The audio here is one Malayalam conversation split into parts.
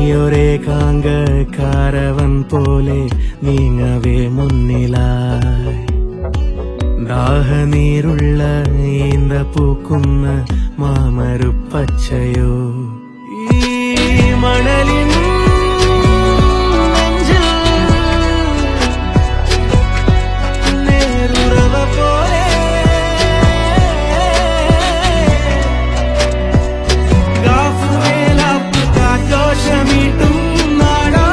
നീയൊരേകാങ്ക കാരവൻ പോലെ നീങ്ങവേ മുന്നിലായി ദാഹനീരുള്ള ഈന്ത പൂക്കുന്ന മാമരുപ്പച്ചയോ ഈ മണലിൻ നെഞ്ചിൽ നേരുറവ പോലെ ഗാഫുവേലാപ്പ് കാറ്റോഷമീട്ടും നാടാ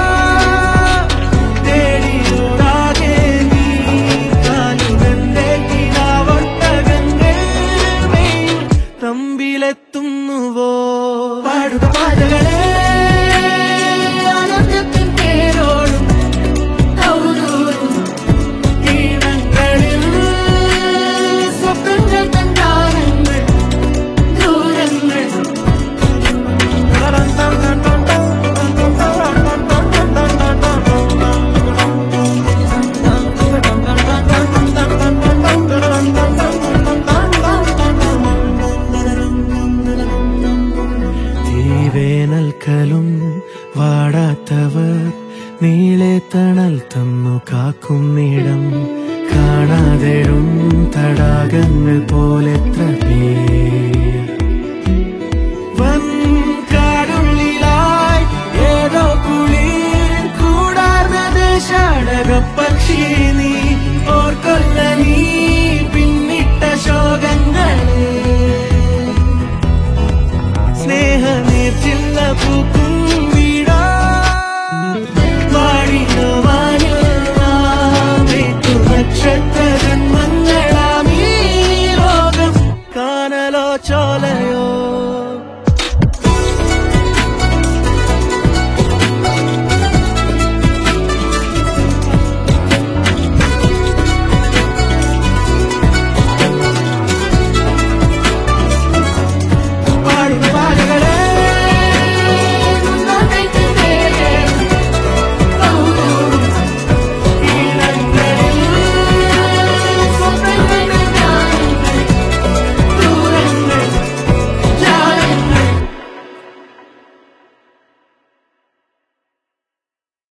തേടിയോടാകെ നീ കാലുകന്റെ കിനാവൊട്ടകങ്ങൾ മെയ്യും തമ്പിലെത്തുന്നുവോ പാടുക പാതകളെ ആനന്ദത്തിൻ പേരോടും ഔദൂരും ഈണങ്ങളിൽ സ്വപ്നങ്ങൾ തന്താനങ്ങൾ ദൂരങ്ങൾ തീവേനൽക്കലും വാടാത്തവർ നീളെ തണൽ തന്നു കാക്കുന്നിടം കാണാതെഴും തടാകങ്ങൾ പോലെത്ര പേർ